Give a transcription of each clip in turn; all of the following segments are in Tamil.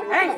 ஏய்,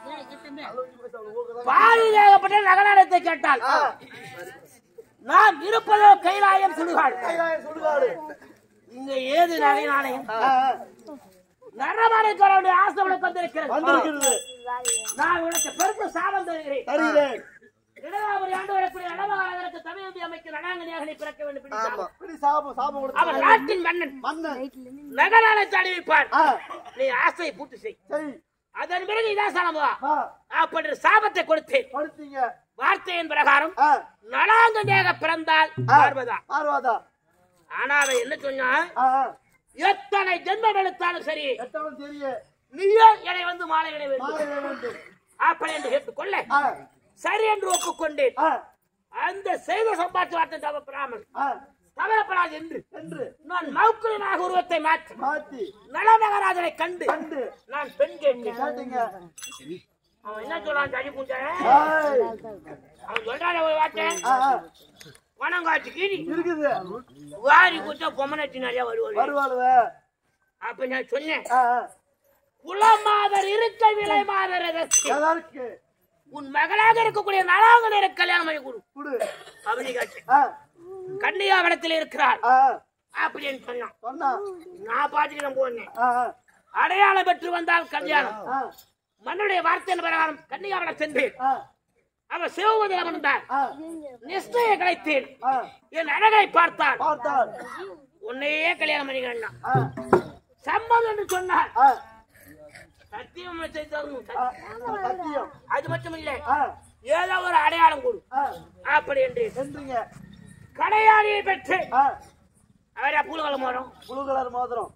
பாரிலேகப்பட்ட நகநாடத்தை கேட்டால் நாம் இருப்பதோ கைலாயம் சுடுகாடு கைலாயம் சுடுகாடு இங்க ஏது நகை நாணயம் நரமனை தரவுடைய ஆசை உனக்கு வந்திருக்கிறது வந்திருக்கிறது நான் உனக்கு பெருத்த சாபம் தருகிறேன் தருகிறேன் இடதாபுரி ஆண்டு வரக்கூடிய நடமகாரதற்கு தமிழ் அமைக்க நடாங்கனியாக நீ பிறக்க வேண்டும் இப்படி சாபம். இப்படி சாபம் சாபம் அவன் கொடுத்து நாட்டின் மன்னன் மன்னன் நகராலத்தை அணிவிப்பான் ஆ, நீ ஆசையை பூர்த்தி செய் சரி அதன் பிறகு இதான் சாணமுவா ஆ, அப்படி சாபத்தை கொடுத்தேன் படுத்தீங்க வார்த்தையின் பிரகாரம் ஆ, நலாங்கனியாக பிறந்தால் பார்வதா பார்வதா ஆனா அவன் என்ன சொன்னா ஆ, ஆ, எத்தனை ஜென்மம் எடுத்தாலும் சரி எட்டவன் தெரிய நீயோ என்னை வந்து மாலையிட வேண்டும் மாலை வேண்டும் அப்படி என்று கேட்டுக்கொள்ள ஆ, சரி என்று ஒப்புக்கொண்டேன் ஆ, அந்த செய்த சம்பாத்து வார்த்தை தவப்படாமல் ஆ, தவறப்படாது என்று என்று நான் மௌக்குலனாக உருவத்தை மாற்றி மாத்தி நலநகராஜனை கண்டு கண்டு நான் பெண் கேட்டேன் கேட்டீங்க அவன் என்ன சொல்றான் சரி குஞ்ச ஏய், அவன் சொல்றான ஒரு வார்த்தை ஆ, ஆ, பணம் காட்சி கீழி இருக்குது வாரி குச்சா பொம்மனத்தி நிறைய வருவாரு வருவாளுவ அப்ப நான் சொன்னேன் ஆ, ஆ, குலமாதர் இருக்க விலை மாதர் எதற்கு? எதற்கு உன் மகளாக இருக்கக்கூடிய நலாங்கனரை கல்யாணம் பண்ணி கொடு குடு அப்படின்னு கேட்டேன் ஆ, கன்னியாவனத்தில் இருக்கிறார் ஆ, அப்படின்னு சொன்னான் சொன்னா நான் பாத்துட்டு நான் போனேன் ஆ, ஆ, அடையாளம் பெற்று வந்தால் கல்யாணம் ஆ, மன்னுடைய வார்த்தையின் பிரகாரம் கன்னியாவனம் சென்றேன் ஆ, அவர் சிவபதிரம் இருந்தார் ஆ, நிஷ்டையை கிடைத்தேன் ஆ, என் அழகை பார்த்தார் பார்த்தால் உன்னையே கல்யாணம் பண்ணிக்கிறேன் ஆ, சம்மதம் என்று சொன்னார் ஆ, சத்தியம் செய்து தரணும். ஆ, சத்தியம் அது மட்டும் இல்லை ஆ, ஏதோ ஒரு அடையாளம் கொடு ஆ, அப்படி என்று என்றீங்க கடையாளியை பெற்று ஆ, அவரா பூலகலம் வரும் புழு கலர் மோதிரம்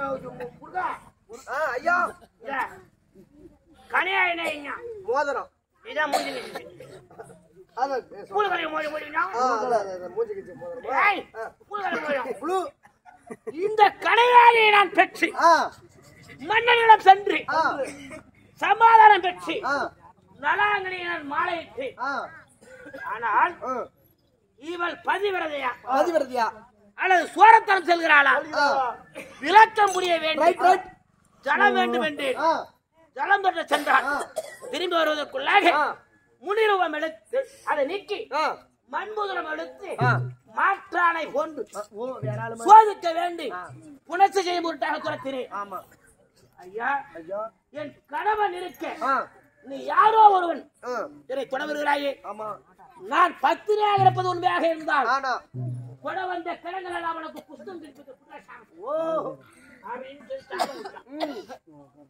ஆ, ஐயா கடையாளினை மோதிரம் இதான் முடிஞ்சு அதான் பூலகலை மோதி முடிஞ்சா ஆ, அதான், அதான், அதான், மூஞ்சிக்கு மோதிரம் ஏய், பூலகலை மோதிரம். புழு இந்த கடையாளியை நான் பெற்று ஆ மன்னனிடம் சென்று ஆ சமாதானம் பெற்று ஆ நலாங்கனை நான் மாலையிட்டு ஆ ஆனால் ஆ. இவள் பதிவிரதையா பதிவிரதையா அல்லது சோரத்தனம் செல்கிறாளா ஆ விளக்கம் முடிய ரைட் வேண்டும் ரைட் ஜலம் வேண்டும் என்று ஆ ஜலம் பெற்ற சென்றாள் ஆ. திரும்பி வருவதற்குள்ளாக ஆ. முனிருவம் எடுத்து அதை நீக்கி ஆ மண்முதலம் எடுத்து ஆ. மாற்றானை கொண்டு ஓ வேற ஆளு மாதிரி. சோதிக்க வேண்டி புணர்ச்சி செய்ய முட்டாக துரத்தினேன் ஆமா ஐயா ஐயா என் கணவன் இருக்க ஆ நீ யாரோ ஒருவன் ஆ என்னை தொட வருகிறாயே ஆமா நான் பத்தினியாக இருப்பது உண்மையாக இருந்தால் ஆனா கொட வந்த கிழங்குகள் எல்லாம் அவனுக்கு புஸ்தம் திருப்பி ஓ அப்படின்னு சொல்லி சாபம் விட்டான்.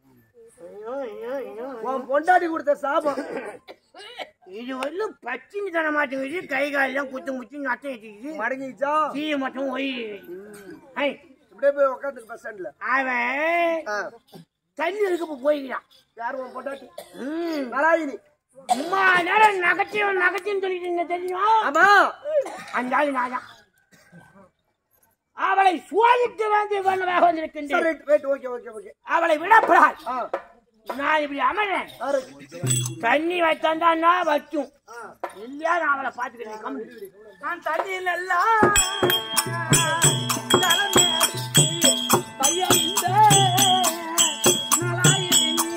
உன் பொண்டாட்டி கொடுத்த சாபம் இது வரலும் பச்சினி தர மாட்டேங்குது கை காலெல்லாம் குத்து முச்சு நட்டம் வச்சுக்கிது மடங்கிச்சா தீ மட்டும் ஒய் ஐ, இப்படியே போய் உட்காந்துருக்கு பஸ் ஸ்டாண்ட்ல அவன் ஆ தண்ணி இருக்க போய்க்கிறான் யார் உன் பொண்டாட்டி ம். நாராயணி அம்மா நேரம் நகச்சியும் நகச்சியும் சொல்லிட்டு இருந்த தெரியுமா ஆமா அந்த ஆளு நான் தான். அவளை சோதிக்க வேண்டிய வேண்டுமாக வந்திருக்கின்றேன் right right okay okay okay அவளை விடப்படாது ஆ நான் இப்படி அமரேன் யாரு தண்ணி வைத்தாண்டா வச்சும் இல்லையா நான் அவளை பார்த்துக்கிறேன் கம்மி நான் தண்ணியில் எல்லாம் கலந்து கையறிந்த நலாயினி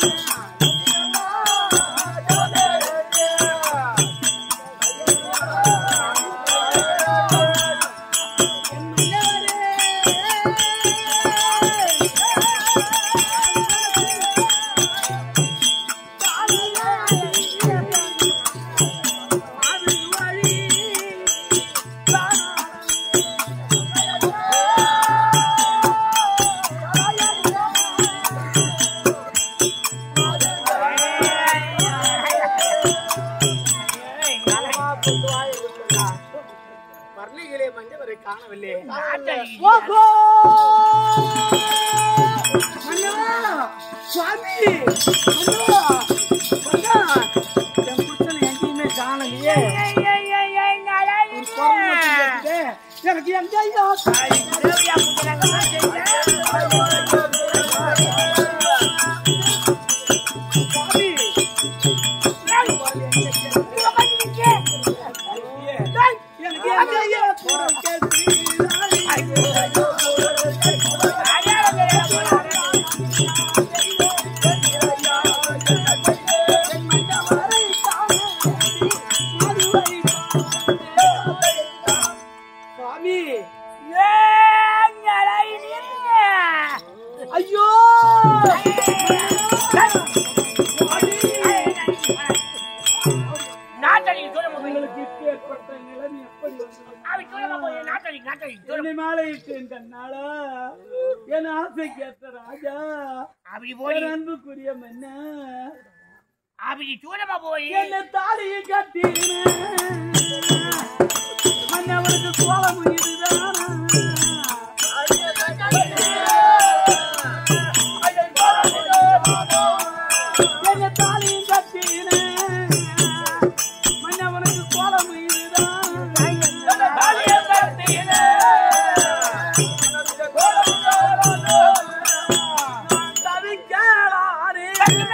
பர்ணிகளே மஞ்சவரை காணவில்லை ஓஹோ சுவாமி மன்னவா! மன்னா! என் புத்தல் எங்கேயுமே காணலையே ஒரு குரங்கு மட்டும் கேக்குதே. எனக்கு எங்க ஐயா சுவாமி எனக்கு எங்க ஐயா குரல் கேட்குது கண்ணாளா என் ஆசை கேட்ட ராஜா அப்படி போய் என் அன்புக்குரிய மன்னா அப்படி தூரமா போய் என்ன தாலியை கட்டின மன்னவனுக்கு கோலம் இதுதானா என்ன தாலியை கட்டின மன்னவனுக்கு கோலம் இதுதான் தவிக்கலாரே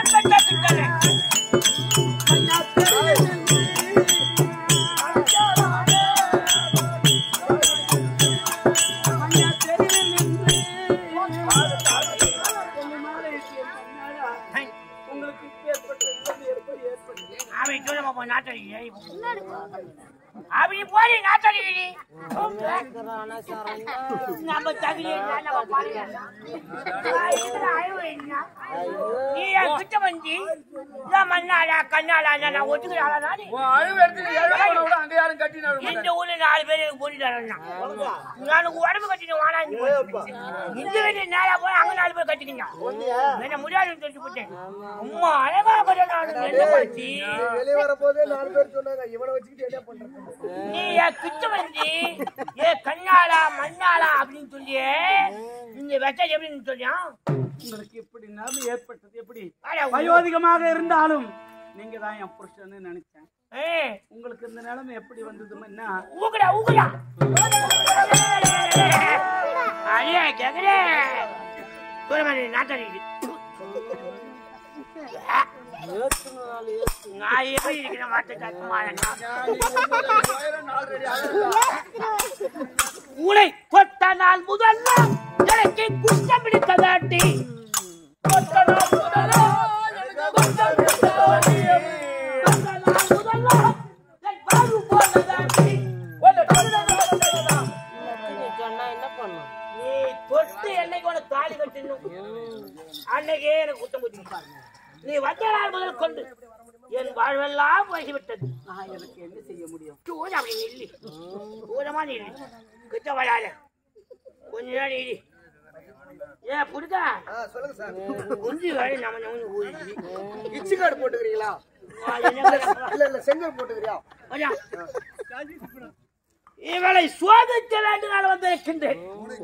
உங்களுக்கு ஏற்பட்ட நிலைமை எப்படி ஏற்பட்டது அப்படி தூரமா போய் நாட்டடி அப்படி போய் நாட்டடி நம்ம தகுதி என்ன, நம்ம பாருங்க நீ என் கிட்ட வந்து நான் மண்ணாடா கண்ணாடா நான் ஒத்துக்கிறாளா நானு இந்த ஊர்ல நாலு பேர் எனக்கு பொண்ணு தரணும் எனக்கு உடம்பு கட்டின வாடா இந்த வீட்டு நேரா போய் அங்க நாலு பேர் கட்டிக்கிங்க என்ன முடியாதுன்னு தெரிஞ்சு போட்டேன் அம்மா அழகா கட்டணும் நான் என்ன பண்ணி வெளியே வரப்போதே நாலு பேர் சொன்னாங்க இவனை வச்சுக்கிட்டு என்ன பண்றது நீ என் கிட்ட வந்து ஏ கண்ணாளா மண்ணாளா அப்படின்னு சொல்லியே நீங்க வெட்ட எப்படின்னு சொல்லியா உங்களுக்கு இப்படி நிலைமை ஏற்பட்டது எப்படி அட, வயோதிகமாக இருந்தாலும் நீங்க தான் என் புருஷன்னு நினைச்சேன் ஏய், உங்களுக்கு இந்த நிலைமை எப்படி வந்ததுன்னா ஊக்குடா ஊக்குடா அடியே கேக்குறே தூரமாடி நாட்டாடி நான் எப்படி இருக்கிறேன் வார்த்தை உனை தொட்ட நாள் முதல்ல எனக்கு குஷ்டம் பிடித்ததாட்டி தொட்ட நாள் முதல்ல எனக்கு குஷ்டம் பிடித்ததாட்டி. தொட்ட நாள் முதல்ல என் வாழ்வு போனதாட்டி. உன்னை தொட்ட நாள் முதல்ல. நீ தொட்டு என்னைக்கு உனக்கு தாலி கட்டணும் அன்னைக்கே எனக்கு குத்தம் குத்தி நீ வந்த நாள் முதல் கொண்டு என் வாழ்வெல்லாம் போய்விட்டது நான் எனக்கு என்ன செய்ய முடியும் தூர அப்படி நில்லு தூரமா நில்லு கிட்ட வராத கொஞ்ச நேரம் இரு ஏன் புடுதா ஆ, சொல்லுங்க சார் குஞ்சு வேலை நம்ம நம்ம ஊருக்கு இச்சி கார்டு போட்டுக்கிறீங்களா இல்ல இல்ல செங்கல் போட்டுக்கிறியா இவளை சோதிக்க வேண்டும் நான் வந்திருக்கின்றேன்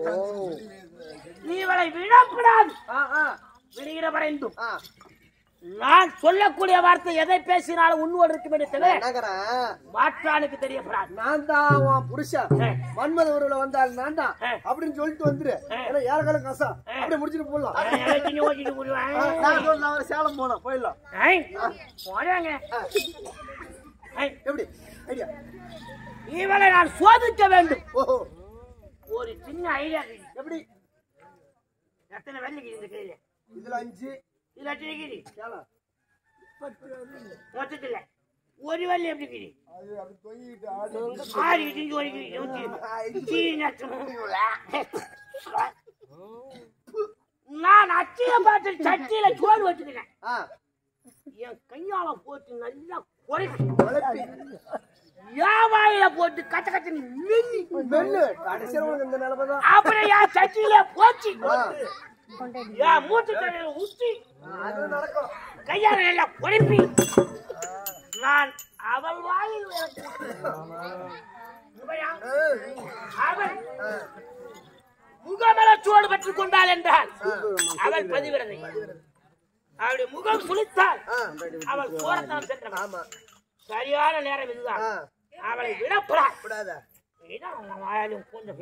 நீ இவளை விடப்படாது ஆ ஆ விடுகிற வரைந்தும் ஆ நான் சொல்லக்கூடிய வார்த்தை எதை பேசினாலும் உண்மையோடு இருக்கும் என்று தவிர நகரன் மாற்றானுக்கு தெரியப்படாது நான் தான் உன் புருஷன் ஆ. மன்மத உருவில வந்தால் நான் தான் ஆ. அப்படின்னு சொல்லிட்டு வந்துரு ஏன்னா ஏழகாலம் கசம் அப்படியே முடிச்சிட்டு போடலாம் எனக்கு நீ ஓட்டிட்டு போடுவேன். நான் சொல்ல நான் சேலம் போனோம் போயிடலாம் ஐய், போறாங்க. ஐய், எப்படி ஐடியா இவளை நான் சோதிக்க வேண்டும் ஓஹோ ஒரு சின்ன ஐடியா எப்படி எத்தனை வெள்ளைக்கு இந்த கையில இதுல அஞ்சு இதுல எத்தனை கிரி சேலம் மொத்தத்துல ஒரு வெள்ளி எப்படி கிரி அது அப்படி தொங்கிட்டு ஆடு ஆறு இடிஞ்சு ஒரு கிரி நூத்தி சீ நச்சம். நான் அச்சிய பார்த்து சட்டியில சோறு வச்சுக்கிறேன் ஆ என் கையால போட்டு நல்லா குறைச்சி குழப்பி என் வாயில போட்டு கச்ச கச்ச மின்னி மெல்லு கடைசியில் உனக்கு இந்த நிலைமை தான் அப்புறம் என் சட்டியில போச்சு ஆ. என் மூச்சு தலையில ஊத்தி அது நடக்கும் கையால நல்லா குழப்பி நான் அவள் வாயில் விரட்டி. இவயா? அவள் முகமல சோடு பெற்றுக் கொண்டாள் என்றால் அவள் பதிவிரதை அவளுடைய முகம் சுழித்தாள் ஆ அவள் சோரத்தான் சென்றவள் ஆமா சரியான நேரம் இதுதான் ஆ அவளை விடப்படாது விடாத இதான் அவங்க வாயாலும் கொஞ்சம்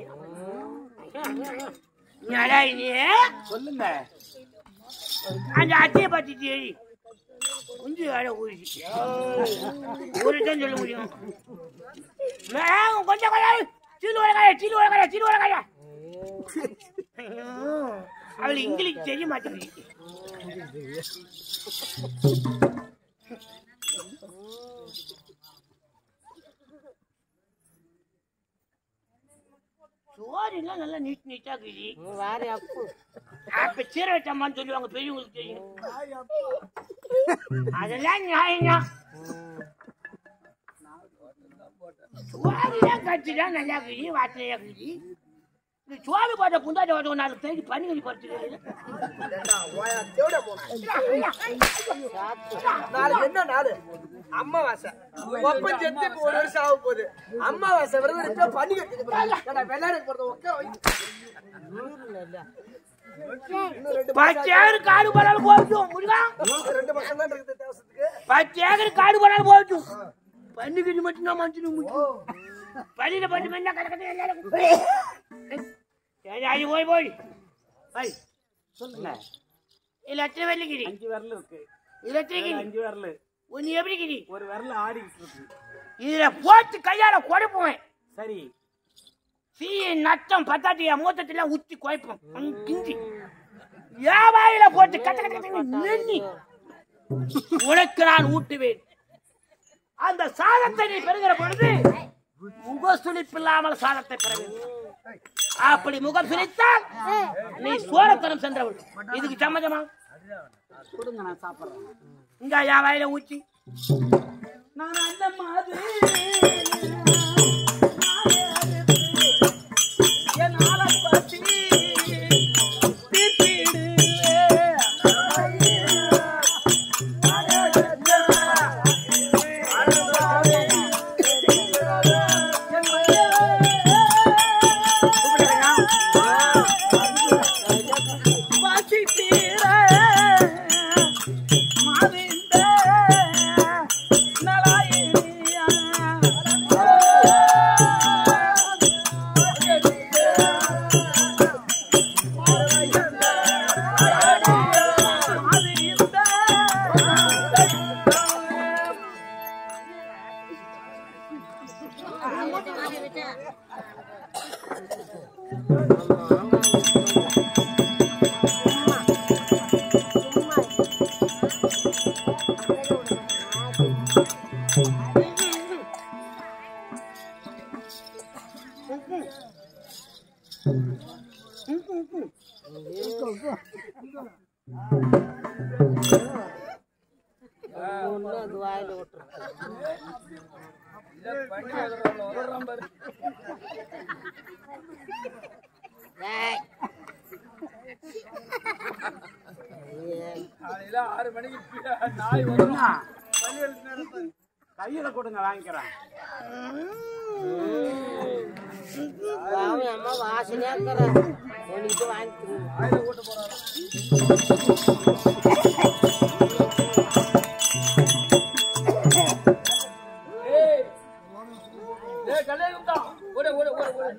என்னடா நீ சொல்லுங்க அந்த அத்தையை பத்தி தேடி குஞ்சு வேலை ஊறிச்சு ஊறிதான் சொல்ல முடியும் மேகம் கொஞ்சம் கிடையாது சீல் வரக்காய சீல் வரக்காய சீல் வரக்காய அவளுக்கு இங்கிலீஷ் தெரிய மாட்டேங்குது சோறு எல்லாம் நல்லா நீட் நீட்டா இருக்குது அப்ப சீரை வச்சம்மான்னு சொல்லுவாங்க பெரியவங்களுக்கு தெரியும் அதெல்லாம் நியாயம் சோறுலாம் கட்சிதான் நல்லா இருக்குது வாசனையா இருக்குது நீ சோறு போட்ட புந்தாட்டி ஓட்ட நாலு தேடி பனிகரி பறிச்சு ஏண்டா, ஓயா, தேவடா போனா. நாளைக்கு என்ன நாளு அம்மாவாசை ஒப்பன் செத்து இப்ப ஒரு வருஷம் ஆக போகுது அம்மாவாசை விரதம் இருக்க பண்ணி கட்டிக்க போறாங்க ஏண்டா, வெள்ளாருக்கு போறத உட்கார வை. இன்னும் ரெண்டு மாசம் பத்து ஏக்கர் காடு போனாலும் போகட்டும் முருகா ஆச்சு. ரெண்டு மாசம் தான் இருக்குது தேவசத்துக்கு பத்து ஏக்கர் காடு போனாலும் போகட்டும் பன்னிக்கறி மட்டும்தான் மனுஷனுக்கு முக்கியம் பள்ளியில போட்டு மண்ணா கடற்கரை எல்லாரும் சரி அது போய் போய் போய் சொல்லுங்க இதுல எத்தனை வெள்ளிக்கிரி அஞ்சு விரல் இருக்கு இதுல எத்தனை கிரி அஞ்சு விரல் ஒன்னு எப்படி கிரி ஒரு விரல் ஆடிக்கிட்டு இருக்கு இதுல போட்டு கையால கொடுப்போம் சரி சீ நட்டம் பத்தாட்டியா மூத்தத்துல ஊத்தி குழைப்போம் அங்க கிஞ்சி வியாபாரியில போட்டு கட்ட கட்ட கட்ட நெண்ணி உனக்கு நான் ஊட்டுவேன் அந்த சாதத்தை நீ பெறுகிற பொழுது முகசுளிப்பு இல்லாமல் சாதத்தை பெற வேண்டும் அப்படி முகம் சுளித்தால் நீ சோரத்தனம் சென்றவள் இதுக்கு சம்மதமா கொடுங்க நான் சாப்பிடுறேன் இங்க என் வாயில ஊச்சி நான் அந்த மாதிரி என் ஆலப்பத்தி காலையில ஆறு மணிக்கு நாய் வரும் கையில கொடுங்க வாங்கிக்கிறேன் அம்மா வாசனையா இருக்கிற உனக்கு வாங்கிக்கிறேன் வாயில கூட்டு போறாரு ஏய் ஏய் கல்யாணம் ஓட ஓட ஓட ஓட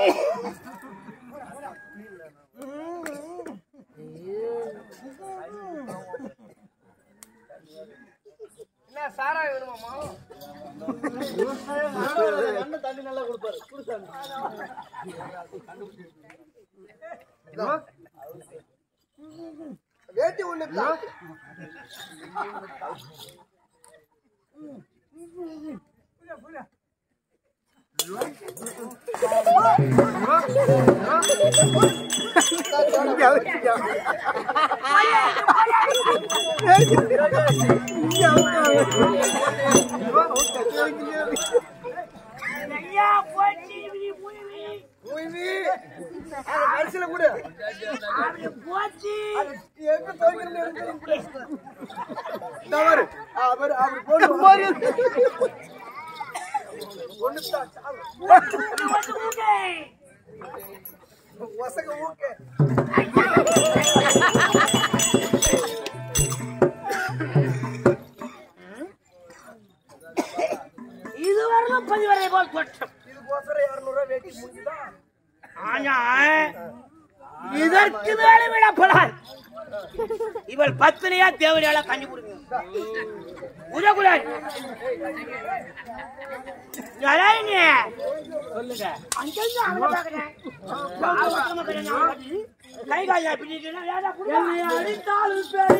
என்ன சாராயம் வேணுமாமா அண்ணன் தண்ணி நல்லா கொடுப்பாரு குடிச்சாங்க வேட்டி ஒண்ணு இருக்கா? ஐயா போச்சு இப்படி புழுவி. உய்வி. அது கடைசியில கொடு. அப்படி போச்சு அது எங்க துவைக்கணும்னு எனக்கு தெரியும். இதோ பாரு. அவர் அவர் போடு. ஒண்ணுதான் சாவு. வந்து ஊக்கு. ஒசக ஊக்கு. இதுவரையிலும் பதிவரை போல் தோற்றம் இதுக்கோசரம் 200 ரூபாய் வேட்டி முடிஞ்சுதா? ஆனா இதற்கு மேல விடப்படாது இவள் பத்தினியா தேவடியால கஞ்சி கொடுங்க உதகுலாய் நலாயினி சொல்லுங்க அங்கிருந்து அவளை பார்க்கிறேன். நான் பக்கமா இருக்கிறேன், நான் பாட்டி. கை கால் பிடிச்சிட்டுனா வேலை கொடுங்க. என்னை அடித்தாலும் சரி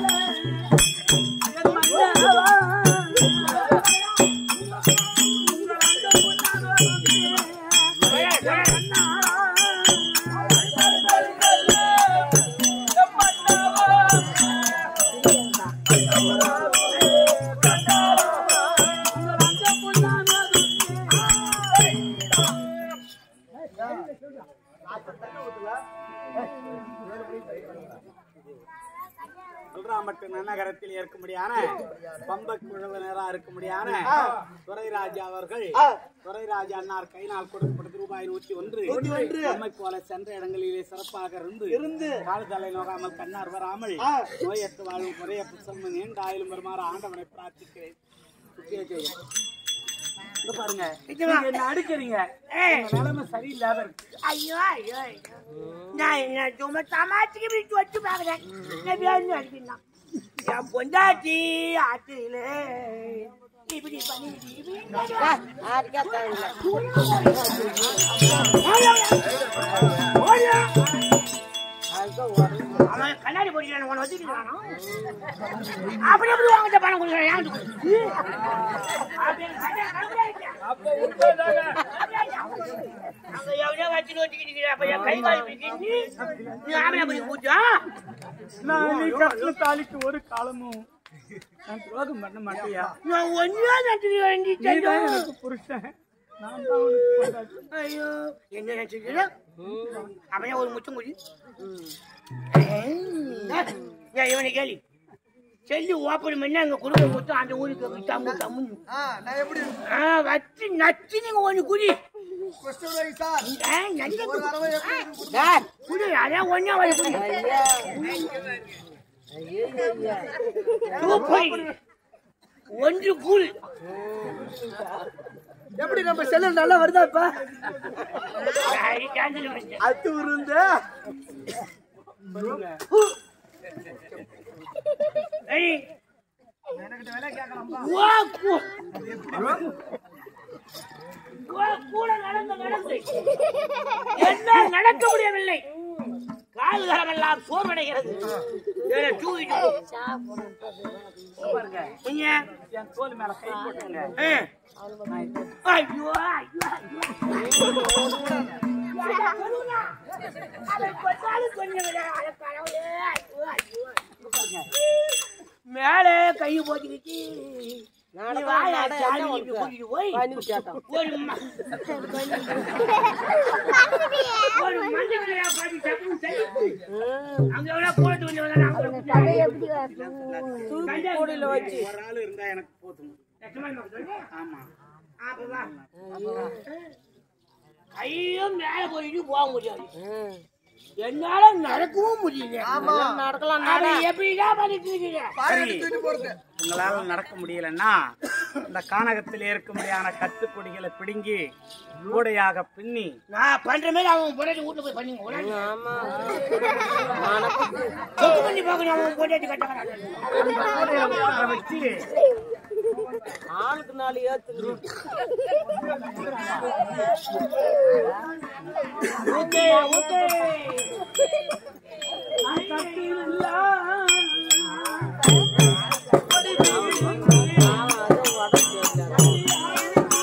என் மன்னவா. போய், போய். மாமட்டு நன்னகரத்தில் இருக்கும்படியான பம்ப குழுவினரா இருக்கும்படியான துரைராஜா அவர்கள் துரைராஜா அன்னார் கையினால் கொடுக்கப்பட்டது ரூபாய் நூற்றி ஒன்று நம்மை போல சென்ற இடங்களிலே சிறப்பாக இருந்து இருந்து காலத்தலை நோகாமல் கண்ணார் வராமல் நோயற்று வாழும் குறையற்ற செல்வம் நீண்ட ஆயிலும் வருமாறு ஆண்டவனை பிரார்த்திக்கிறேன் சுத்திய ஜெயம். இங்க பாருங்க நீங்க என்ன அடிக்கிறீங்க உங்க நிலைமை சரியில்லாத இருக்கு ஐயோ ஐயோ ஐயோ. நான் என்ன சும்மா தமாச்சுக்கு இப்படி வச்சு பாக்குறேன் நான் வேணும் அடிக்கணும் என் பொண்டாட்டி ஆட்டிலே இப்படி பண்ணி இப்படி யாருக்கே தேவையில்லை ஓடியா. அதுதான் உடம்பு அவன் கண்ணாடி போட்டு உன வச்சுக்கிறானோ அப்படி எப்படி வாங்கிட்ட பணம் கொடுக்குறான் ஏன் கொடுக்குறது? அப்படி கண்ணாடி கழுவுறாங்க. அங்க எவனையோ வச்சுட்டு வச்சுக்கிட்டு அப்ப என் கை கால் இப்படி கிண்டி, நீ ஆம்பளை போய் கூச்சா நான் நீ கட்டின தாலிக்கு ஒரு காலமும் நான் துரோகம் பண்ண மாட்டியா நான் ஒன்னா நட்டு வேண்டி நீதான் எனக்கு புருஷன் நான் தான் உனக்கு பொண்டாட்டி. ஐயோ என்ன நினைச்சுக்கிறேன் அவன் ஒரு முச்சம் குடி ஏன் இவனை கேள்வி செல்லி ஓப்பன் பண்ணி அங்க குடும்ப மொத்தம் அந்த ஊருக்கு தம்மு தம்முன்னு ஆ, நான் எப்படி ஆ வச்சு நச்சு நீங்க ஒண்ணு குடி கிருஷ்ணராய் சார் ஆ, நச்சு ஒரு தடவை எப்படி இருக்கு? டேய், குடி அதே ஒன்னா ஒரு குடி ஐயா ஐயோ ஐயா சூப்பர் ஒன்று கூழ் எப்படி நம்ம செல்ல நல்லா வருதா இப்ப சரி, cancel பண்ணிட்டேன். அத்து உருந்து ஏய். வா, கூ- வா, கூட நடந்து நடந்து என்ன நடக்க முடியவில்லை கால்களமெல்லாம் சோர்வடைகிறது வேற தூக்கிட்டு போ. பாருங்க நீங்க, என் தோல் மேல கை போட்டுங்க ஆ. ஐயோ, ஐயோ, ஐயோ. ஐயா, கருணா. அவன் கொண்டாலும் கொஞ்சம் அட கடவுளே, ஐயோ, ஐயோ. மேலே கை போட்டுக்கிட்டு நீ வாயா, ஜாலி இப்படி கூட்டிட்டு போய் பண்ணி விட்டாட்டம் ஒரு ம- ஒரு மஞ்சள் பாட்டி டப்புன்னு தள்ளி, அங்க எவ்வளோ போட்டு வந்து வந்தா நான் உங்களுக்கு கண்டா- கூடையில வச்சு ஒரு ஆள் இருந்தா எனக்கு போதும் லட்சுமண மக்கள் சொல்லு. ஆமா அப்ப வா. கையும் மேல போயிட்டு போக முடியாது ம். என்னால நடக்கவும் முடியல எல்லாம் நடக்கலாம் அதை எப்படிதான் பண்ணிட்டு இருக்கீங்க பாருங்க தூக்கிட்டு போறது உங்களால நடக்க முடியலன்னா இந்த கானகத்தில் இருக்கும்படியான கட்டுக்கொடிகளை பிடுங்கி கூடையாக பின்னி நான் பண்ற மாதிரி அவன் பொண்டாட்டி வீட்டுல போய் பண்ணுங்க உடனே ஆமா மனத்துக்கு செக் பண்ணி பார்க்கணும் அவன் பொண்டாட்டி கட்டக்கிறான் கூடையில உட்கார வச்சு ஆளுக்கு நாலு ஏத்துங்க ஓகே ஓகே ஆமா அது உடம்பு சரியில்லை.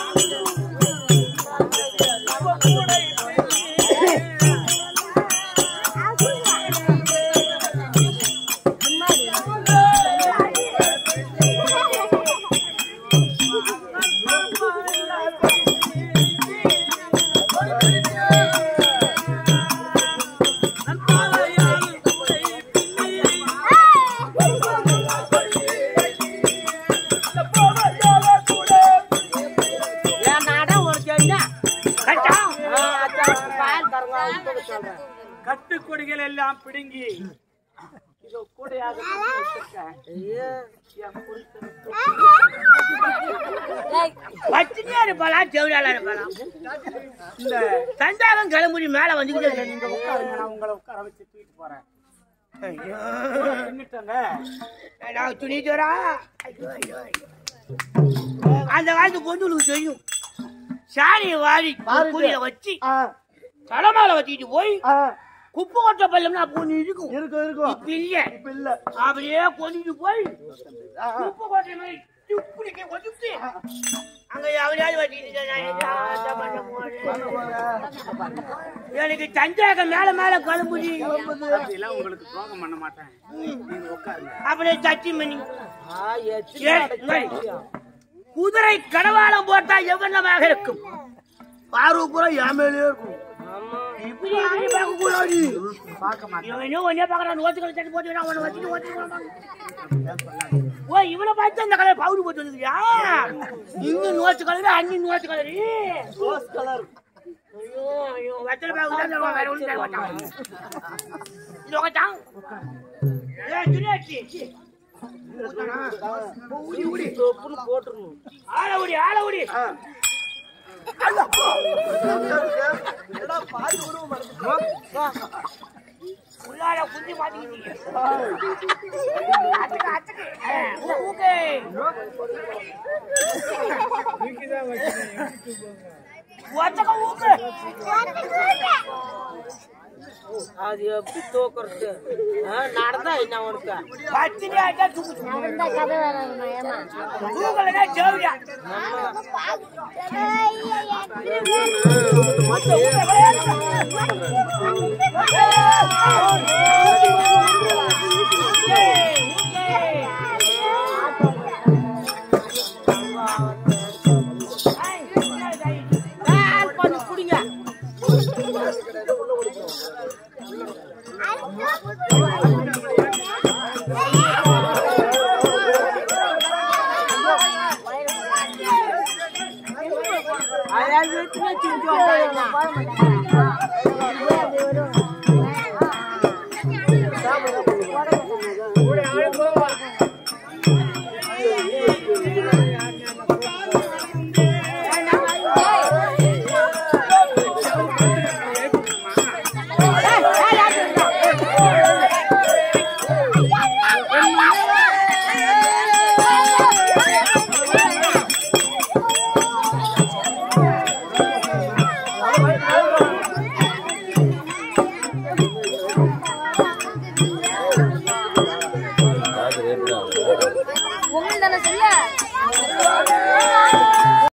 என் நாடா ஒரு செஞ்சா கட்டா பால் தரங்க அவங்க சொல்றேன் கட்டுக்கொடிகள் எல்லாம் பிடுங்கி இதோ கூடையாக பின்னி வச்சிருக்கேன். ஐயோ என் புருஷனுக்கு பச்சனையா இருப்பாளா செவிடாளா இருப்பாளா இந்த தஞ்சாவன் கிளம்புடி மேல வந்துக்கிட்டு நீங்க உட்காருங்க நான் உங்களை உட்கார வச்சு தூக்கிட்டு போறேன் பின்னிட்டங்க நான் துணி தரா ஐயோ ஐயோ ஐயோ. அந்த காலத்து பொண்ணுங்களுக்கு தெரியும் சாணியை வாரி கூடிய வச்சு ஆ, தலைமையில வச்சுக்கிட்டு போய் ஆ, குப்பை கொட்ட பள்ளம்னா பொண்ணு இருக்கும் இருக்கும் இருக்கும் இப்ப இல்ல இப்ப இல்ல அப்படியே கொண்டுட்டு போய் ஆ, ஆ. குப்பை கொட்டை மாதிரி துப்புடிக்க கொண்டுட்டு அங்க எவனையாவது வச்சுக்கிட்டு நான் என்ன பண்ண போறேன்? எனக்கு தஞ்சாக மேல மேல கிளம்புடி அப்படிலாம் உங்களுக்கு துரோகம் பண்ண மாட்டேன் நீங்க உட்காருங்க அப்படியே சட்டி பண்ணி ஆ எச்சு ஏய், ஏய். குதிரை கடவாளம் போட்டா எவ்வளவாக இருக்கும் பார்வை பூரா என் மேலே இருக்கும் ஆமா இப்படி இப்படி பார்க்க கூடாது பார்க்க மாட்டேன் இவன் இன்னும் ஒன்னே பார்க்கறான் நோத்துக்களை தட்டி போட்டு அவனை வச்சுட்டு ஓட்டு ஓ இவனை பார்த்து அந்த கலர் பவுடர் போட்டு வந்துக்கிறியா இன்னும் நோத்து கலரு அன்னி நோத்து கலரு ரோஸ் கலர் ஐயோ ஐயோ வெத்தலை பேக் தான் தருவான் வேற ஒன்றும் தர மாட்டான் இது உக்காச்சான் ஏ துணியாச்சி தொப்புன்னு போட்டுருணும் ஆள ஓடி ஆள ஓடி என்னடா பாட்டு கூட மறந்து உள்ளார குஞ்சு மாட்டிக்கிட்டீங்க அச்சுக்கு அச்சுக்கு ஓகே ஒச்சக்க ஊக்கு அது எப்படி தூக்குறது ஆ, நடந்தா என்ன உனக்கு பத்தினி ஆச்சா தூக்கு தூக்கலனா ஜோவியா கால் பண்ணி குடிங்க அதாவது வீட்டுல செஞ்சு வந்தாங்க உங்களுக்கு தானே சொல்ல